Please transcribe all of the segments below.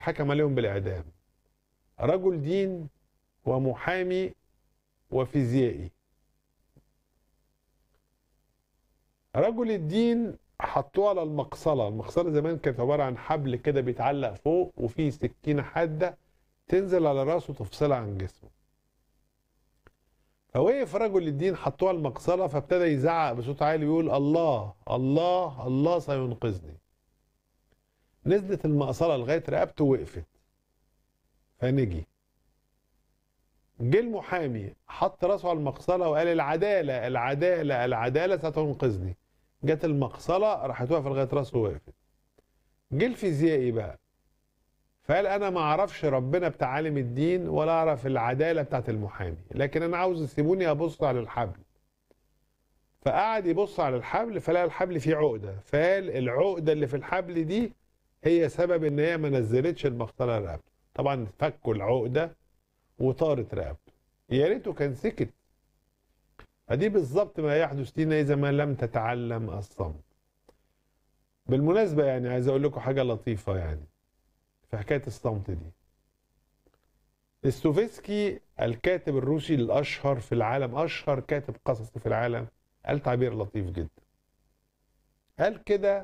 حكم عليهم بالإعدام رجل دين ومحامي وفيزيائي رجل الدين حطوه على المقصلة المقصلة زمان كانت عبارة عن حبل كده بيتعلق فوق وفيه سكينة حادة تنزل على راسه تفصلها عن جسمه فوقف رجل الدين حطوه على المقصلة فابتدى يزعق بصوت عالي ويقول الله الله الله سينقذني نزلت المقصلة لغاية رقبته وقفت فنجي جه المحامي حط راسه على المقصلة وقال العدالة العدالة العدالة ستنقذني جت المقصلة راحت واقفة لغاية راسه وقفت جه الفيزيائي بقى فقال انا ما اعرفش ربنا بتاع عالم الدين ولا اعرف العداله بتاعت المحامي لكن انا عاوز تسيبوني ابص على الحبل فقعد يبص على الحبل فلقى الحبل فيه عقده فقال العقده اللي في الحبل دي هي سبب ان هي ما نزلتش المقصله رقبته طبعا فكوا العقده وطارت رقبته يا ريته كان سكت فدي بالظبط ما يحدث لنا اذا ما لم تتعلم الصمت بالمناسبه يعني عايز اقول لكم حاجه لطيفه يعني في حكايه الصمت دي ستوفسكي الكاتب الروسي الاشهر في العالم اشهر كاتب قصصي في العالم قال تعبير لطيف جدا قال كده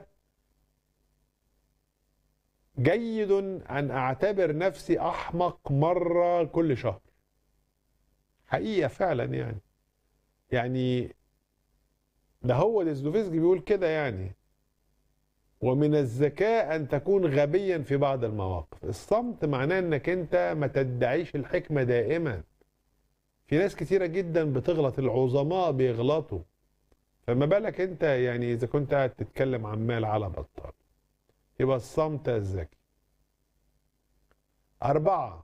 جيد ان اعتبر نفسي احمق مره كل شهر حقيقه فعلا يعني يعني ده هو ديستوفسكي بيقول كده يعني ومن الذكاء ان تكون غبيا في بعض المواقف الصمت معناه انك انت ما تدعيش الحكمه دائما في ناس كتيره جدا بتغلط العظماء بيغلطوا فما بالك انت يعني اذا كنت قاعد تتكلم عمال على بطال يبقى الصمت الذكي أربعة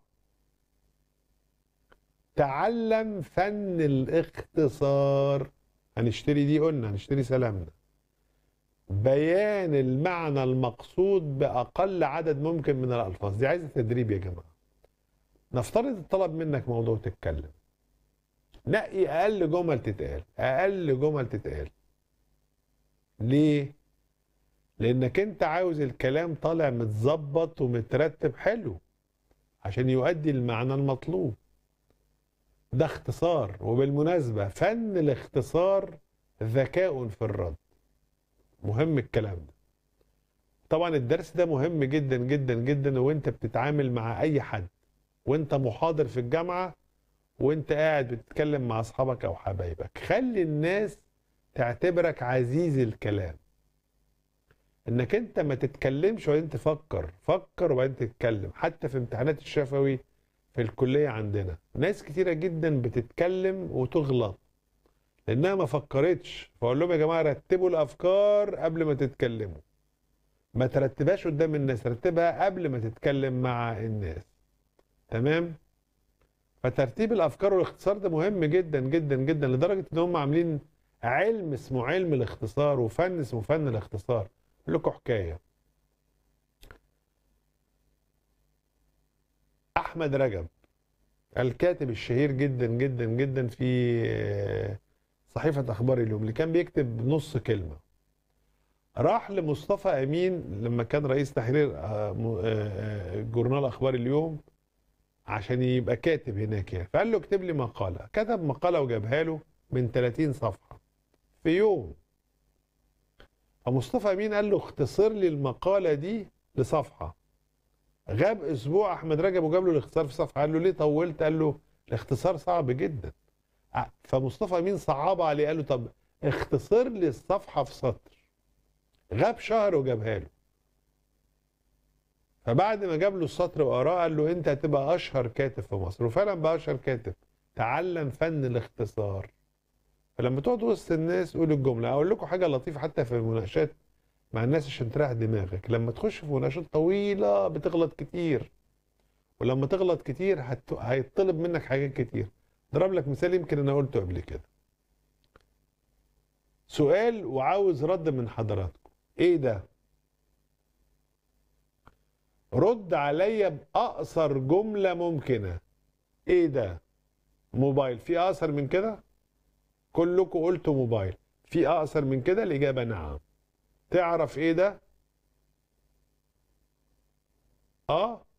تعلم فن الاختصار هنشتري دي قلنا هنشتري سلامنا بيان المعنى المقصود بأقل عدد ممكن من الألفاظ دي عايزة تدريب يا جماعة نفترض الطلب منك موضوع تتكلم نقي أقل جمل تتقال أقل جمل تتقال ليه؟ لأنك أنت عاوز الكلام طالع متظبط ومترتب حلو عشان يؤدي المعنى المطلوب ده اختصار وبالمناسبة فن الاختصار ذكاء في الرد مهم الكلام ده طبعا الدرس ده مهم جدا جدا جدا وانت بتتعامل مع اي حد وانت محاضر في الجامعة وانت قاعد بتتكلم مع اصحابك او حبايبك خلي الناس تعتبرك عزيز الكلام انك انت ما تتكلمش وبعدين تفكر فكر وبعدين تتكلم حتى في امتحانات الشفوي في الكلية عندنا ناس كتيرة جدا بتتكلم وتغلط لانها ما فكرتش فاقول لهم يا جماعه رتبوا الافكار قبل ما تتكلموا ما ترتبهاش قدام الناس رتبها قبل ما تتكلم مع الناس تمام فترتيب الافكار والاختصار ده مهم جدا جدا جدا لدرجه ان هم عاملين علم اسمه علم الاختصار وفن اسمه فن الاختصار اقول لكم حكايه احمد رجب الكاتب الشهير جدا جدا جدا في صحيفة أخبار اليوم اللي كان بيكتب نص كلمة راح لمصطفى أمين لما كان رئيس تحرير جورنال أخبار اليوم عشان يبقى كاتب هناك يعني فقال له اكتب لي مقالة كتب مقالة وجابها له من 30 صفحة في يوم فمصطفى أمين قال له اختصر لي المقالة دي لصفحة غاب أسبوع أحمد رجب وجاب له الاختصار في صفحة قال له ليه طولت قال له الاختصار صعب جدا فمصطفى امين صعب عليه قال له طب اختصر لي الصفحه في سطر غاب شهر وجابها له فبعد ما جاب له السطر وقراه قال له انت هتبقى اشهر كاتب في مصر وفعلا بقى اشهر كاتب تعلم فن الاختصار فلما تقعد وسط الناس قول الجمله اقول لكم حاجه لطيفه حتى في المناقشات مع الناس عشان تريح دماغك لما تخش في مناقشات طويله بتغلط كتير ولما تغلط كتير هت... هيطلب منك حاجات كتير ضرب لك مثال يمكن انا قلته قبل كده سؤال وعاوز رد من حضراتكم ايه ده رد عليا باقصر جمله ممكنه ايه ده موبايل في اقصر من كده كلكم قلتوا موبايل في اقصر من كده الاجابه نعم تعرف ايه ده اه